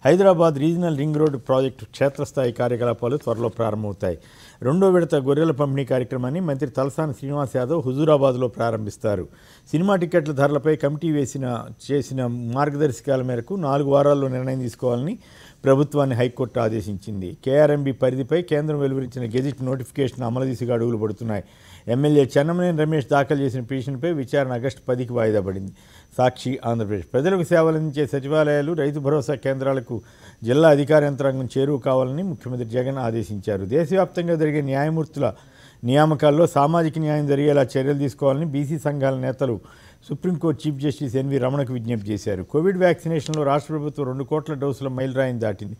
Hyderabad regional ring road project క్షేత్రస్థాయి కార్యకలాపాలు త్వరలో ప్రారంభమవుతాయి రెండో విడత గొర్రెల పంపిణీ కార్యక్రమాన్ని మంత్రి తలసాని శ్రీనివాస్ యాదవ్ హుజూరాబాద్లో ప్రారంభిస్తారు సినిమా టికెట్ల ధరలపై కమిటీ వేసిన చేసిన మార్గదర్శకాల మేరకు నాలుగు వారాల్లో నిర్ణయం తీసుకోవాలని ప్రభుత్వాన్ని హైకోర్టు ఆదేశించింది కేఆర్ఎంబీ పరిధిపై కేంద్రం వెలువరించిన గెజిట్ నోటిఫికేషన్ అమలు దిశగా అడుగులు పడుతున్నాయి ఎమ్మెల్యే చెన్నమనేని రమేష్ దాఖలు చేసిన పిటిషన్పై విచారణ ఆగస్టు పదికి వాయిదా పడింది సాక్షి ఆంధ్రప్రదేశ్ ప్రజలకు సేవలందించే సచివాలయాలు రైతు భరోసా కేంద్రాలకు జిల్లా అధికార యంత్రాంగం చేరువ కావాలని ముఖ్యమంత్రి జగన్ ఆదేశించారు దేశవ్యాప్తంగా జరిగే న్యాయమూర్తుల నియామకాల్లో సామాజిక న్యాయం జరిగేలా చర్యలు తీసుకోవాలని బీసీ సంఘాల నేతలు సుప్రీంకోర్టు చీఫ్ జస్టిస్ ఎన్వి రమణకు విజ్ఞప్తి చేశారు కోవిడ్ వ్యాక్సినేషన్లో రాష్ట్ర ప్రభుత్వం రెండు కోట్ల డోసుల మైలురాయిని దాటింది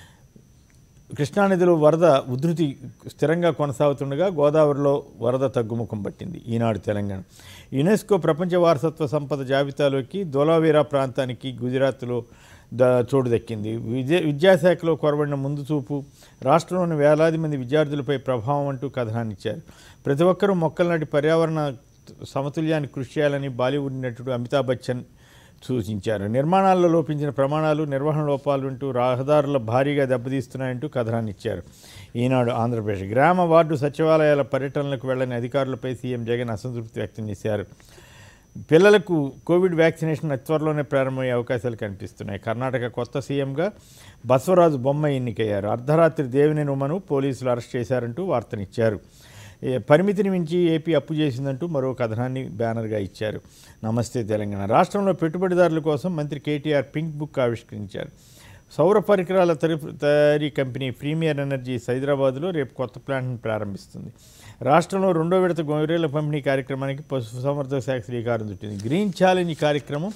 కృష్ణానదిలో వరద ఉధృతి స్థిరంగా కొనసాగుతుండగా గోదావరిలో వరద తగ్గుముఖం పట్టింది ఈనాడు తెలంగాణ యునెస్కో ప్రపంచ వారసత్వ సంపద జాబితాలోకి దోలావీరా ప్రాంతానికి గుజరాత్లో ద చోటు దక్కింది విద్య విద్యాశాఖలో కొరబడిన ముందు చూపు రాష్ట్రంలోని వేలాది మంది విద్యార్థులపై ప్రభావం అంటూ కథనాన్నిచ్చారు ప్రతి ఒక్కరూ మొక్కలు నాటి పర్యావరణ సమతుల్యాన్ని కృషి చేయాలని బాలీవుడ్ నటుడు అమితాబ్ బచ్చన్ సూచించారు నిర్మాణాల్లో లోపించిన ప్రమాణాలు నిర్వహణ లోపాలు అంటూ రహదారుల భారీగా దెబ్బతీస్తున్నాయంటూ కథనాన్ని ఇచ్చారు ఈనాడు ఆంధ్రప్రదేశ్ గ్రామ వార్డు సచివాలయాల పర్యటనలకు వెళ్ళని అధికారులపై సీఎం జగన్ అసంతృప్తి వ్యక్తం చేశారు పిల్లలకు కోవిడ్ వ్యాక్సినేషన్ అతి త్వరలోనే ప్రారంభమయ్యే అవకాశాలు కనిపిస్తున్నాయి కర్ణాటక కొత్త సీఎంగా బసవరాజు బొమ్మ ఎన్నికయ్యారు అర్ధరాత్రి దేవినేని ఉమను పోలీసులు అరెస్ట్ చేశారంటూ వార్తనిచ్చారు ఏ, పరిమితిని మించి ఏపీ అప్పు చేసిందంటూ మరో కథనాన్ని బ్యానర్గా ఇచ్చారు నమస్తే తెలంగాణ రాష్ట్రంలో పెట్టుబడిదారుల కోసం మంత్రి కేటీఆర్ పింక్ బుక్ ఆవిష్కరించారు సౌర పరికరాల తరపు తయారీ కంపెనీ ప్రీమియర్ ఎనర్జీస్ హైదరాబాద్లో రేపు కొత్త ప్లాంట్ను ప్రారంభిస్తుంది రాష్ట్రంలో రెండో విడత గొర్రెల పంపిణీ కార్యక్రమానికి పశుసంవర్ధక శాఖ శ్రీకారం చుట్టింది గ్రీన్ ఛాలెంజ్ కార్యక్రమం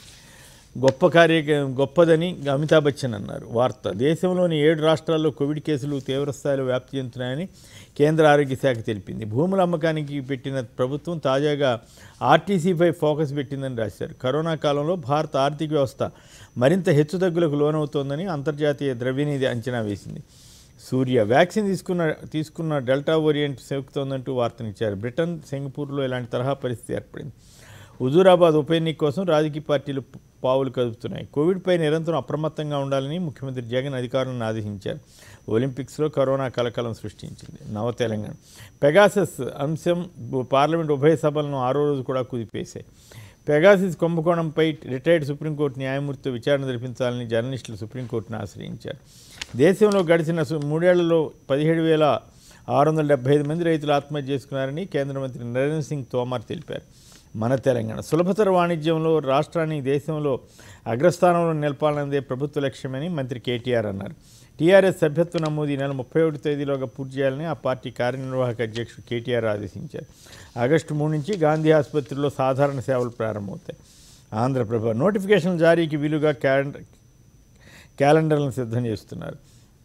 గొప్ప కార్య గొప్పదని అమితాబ్ బచ్చన్ అన్నారు వార్త దేశంలోని ఏడు రాష్ట్రాల్లో కోవిడ్ కేసులు తీవ్రస్థాయిలో వ్యాప్తి చెందుతున్నాయని కేంద్ర ఆరోగ్య శాఖ తెలిపింది భూముల అమ్మకానికి పెట్టిన ప్రభుత్వం తాజాగా ఆర్టీసీపై ఫోకస్ పెట్టిందని రాశారు కరోనా కాలంలో భారత ఆర్థిక వ్యవస్థ మరింత హెచ్చుతగ్గులకు లోనవుతోందని అంతర్జాతీయ ద్రవ్యనిధి అంచనా వేసింది సూర్య వ్యాక్సిన్ తీసుకున్న తీసుకున్న డెల్టా వేరియంట్ సోకుతోందంటూ వార్తనిచ్చారు బ్రిటన్ సింగపూర్లో ఇలాంటి తరహా పరిస్థితి ఏర్పడింది హుజూరాబాద్ ఉప ఎన్నిక కోసం రాజకీయ పార్టీలు పావులు కదుపుతున్నాయి కోవిడ్పై నిరంతరం అప్రమత్తంగా ఉండాలని ముఖ్యమంత్రి జగన్ అధికారులను ఆదేశించారు ఒలింపిక్స్లో కరోనా కలకలం సృష్టించింది నవ తెలంగాణ పెగాసస్ అంశం పార్లమెంట్ ఉభయ సభలను ఆరో రోజు కూడా కుదిపేశాయి పెగాసిస్ కుంభకోణంపై రిటైర్డ్ సుప్రీంకోర్టు న్యాయమూర్తితో విచారణ జరిపించాలని జర్నలిస్టులు సుప్రీంకోర్టును ఆశ్రయించారు దేశంలో గడిచిన సు- మూడేళ్లలో పదిహేడు వేల ఆరు వందల డెబ్బై ఐదు మంది రైతులు ఆత్మహత్య చేసుకున్నారని కేంద్ర మంత్రి నరేంద్ర సింగ్ తోమర్ తెలిపారు మన తెలంగాణ సులభతర వాణిజ్యంలో రాష్ట్రాన్ని దేశంలో అగ్రస్థానంలో నిలపాలన్నదే ప్రభుత్వ లక్ష్యమని మంత్రి కేటీఆర్ అన్నారు టీఆర్ఎస్ సభ్యత్వ నమోదు ఈ నెల ముప్పై ఒకటి తేదీలోగా పూర్తి చేయాలని ఆ పార్టీ కార్యనిర్వాహక అధ్యక్షుడు కేటీఆర్ ఆదేశించారు ఆగస్టు మూడు నుంచి గాంధీ ఆసుపత్రిలో సాధారణ సేవలు ప్రారంభమవుతాయి ఆంధ్రప్రభ నోటిఫికేషన్ జారీకి వీలుగా క్యాలెండర్ క్యాలెండర్లను సిద్ధం చేస్తున్నారు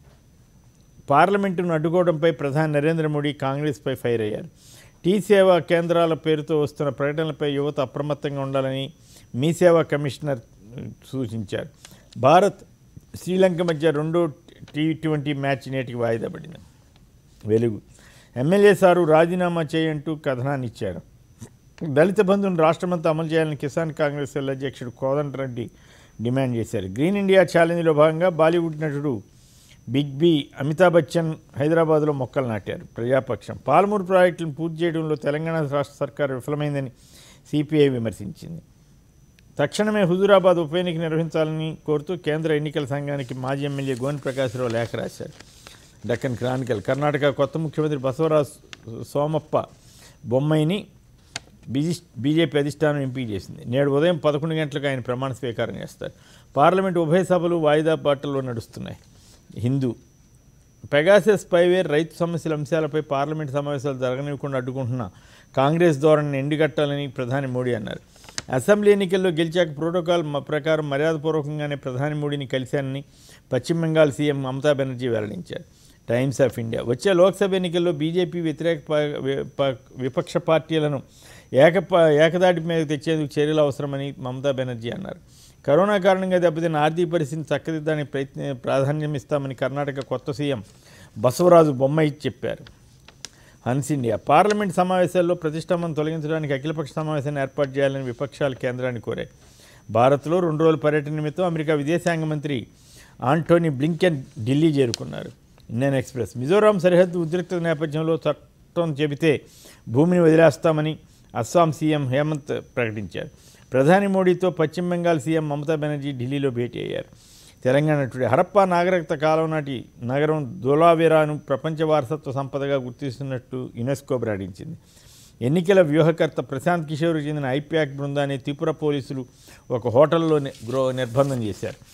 పార్లమెంటును అడ్డుకోవడంపై ప్రధాని నరేంద్ర మోడీ కాంగ్రెస్పై ఫైర్ అయ్యారు టీ సేవా కేంద్రాల పేరుతో వస్తున్న ప్రకటనలపై యువత అప్రమత్తంగా ఉండాలని మీ సేవా కమిషనర్ సూచించారు భారత్ శ్రీలంక మధ్య రెండో టీ ట్వంటీ మ్యాచ్ నేటికి వాయిదా పడింది వెలుగు ఎమ్మెల్యే సారు రాజీనామా చేయంటూ కథనాన్ని ఇచ్చారు దళిత బంధువును రాష్ట్రమంతా అమలు చేయాలని కిసాన్ కాంగ్రెస్ ఎల్ అధ్యక్షుడు కోదండరెడ్డి డిమాండ్ చేశారు గ్రీన్ ఇండియా ఛాలెంజ్లో భాగంగా బాలీవుడ్ నటుడు బిగ్ బి అమితాబ్ బచ్చన్ హైదరాబాద్లో మొక్కలు నాటారు ప్రజాపక్షం పాలమూరు ప్రాజెక్టులను పూర్తి చేయడంలో తెలంగాణ రాష్ట్ర సర్కారు విఫలమైందని సిపిఐ విమర్శించింది తక్షణమే హుజూరాబాద్ ఉప ఎన్నిక నిర్వహించాలని కోరుతూ కేంద్ర ఎన్నికల సంఘానికి మాజీ ఎమ్మెల్యే గోని ప్రకాశ్రావు లేఖ రాశారు డక్కన్ క్రానికల్ కర్ణాటక కొత్త ముఖ్యమంత్రి బసవరాజ్ సోమప్ప బొమ్మైని బీజీ బీజేపీ అధిష్టానం ఎంపిక చేసింది నేడు ఉదయం పదకొండు గంటలకు ఆయన ప్రమాణ స్వీకారం చేస్తారు పార్లమెంటు ఉభయ సభలు వాయిదా బాటల్లో నడుస్తున్నాయి హిందూ పెగాసెస్ స్పైవేర్ రైతు సమస్యల అంశాలపై పార్లమెంట్ సమావేశాలు జరగనివ్వకుండా అడ్డుకుంటున్న కాంగ్రెస్ ధోరణిని ఎండుగట్టాలని ప్రధాని మోడీ అన్నారు అసెంబ్లీ ఎన్నికల్లో గెలిచాక ప్రోటోకాల్ మ- ప్రకారం మర్యాదపూర్వకంగానే ప్రధాని మోడీని కలిశానని పశ్చిమ బెంగాల్ సీఎం మమతా బెనర్జీ వెల్లడించారు టైమ్స్ ఆఫ్ ఇండియా వచ్చే లోక్సభ ఎన్నికల్లో బీజేపీ వ్యతిరేక ప- వి- ప- విపక్ష పార్టీలను ఏకప ఏకదాటి మీద తెచ్చేందుకు చర్యలు అవసరమని మమతా బెనర్జీ అన్నారు కరోనా కారణంగా దెబ్బతిన్న ఆర్థిక పరిస్థితిని చక్కదిద్దడానికి ప్రయత్న ప్రాధాన్యం ఇస్తామని కర్ణాటక కొత్త సీఎం బసవరాజు బొమ్మాయి చెప్పారు హన్స్ ఇండియా పార్లమెంట్ సమావేశాల్లో ప్రతిష్టంభన తొలగించడానికి అఖిలపక్ష సమావేశాన్ని ఏర్పాటు చేయాలని విపక్షాలు కేంద్రాన్ని కోరాయి భారత్లో రెండు రోజుల పర్యటన నిమిత్తం అమెరికా విదేశాంగ మంత్రి ఆంటోనీ బ్లింకెన్ ఢిల్లీ చేరుకున్నారు ఇండియన్ ఎక్స్ప్రెస్ మిజోరాం సరిహద్దు ఉద్రిక్తత నేపథ్యంలో చట్టం చెబితే భూమిని వదిలేస్తామని అస్సాం సీఎం హేమంత్ ప్రకటించారు ప్రధాని మోడీతో పశ్చిమ బెంగాల్ సీఎం మమతా బెనర్జీ ఢిల్లీలో భేటీ అయ్యారు తెలంగాణ టుడే హరప్పా నాగరికత కాలం నాటి నగరం ధోలావీరాను ప్రపంచ వారసత్వ సంపదగా గుర్తిస్తున్నట్టు యునెస్కో ప్రకటించింది ఎన్నికల వ్యూహకర్త ప్రశాంత్ కిషోర్కు చెందిన ఐప్యాక్ బృందాన్ని త్రిపుర పోలీసులు ఒక హోటల్లో ని- గృహ నిర్బంధం చేశారు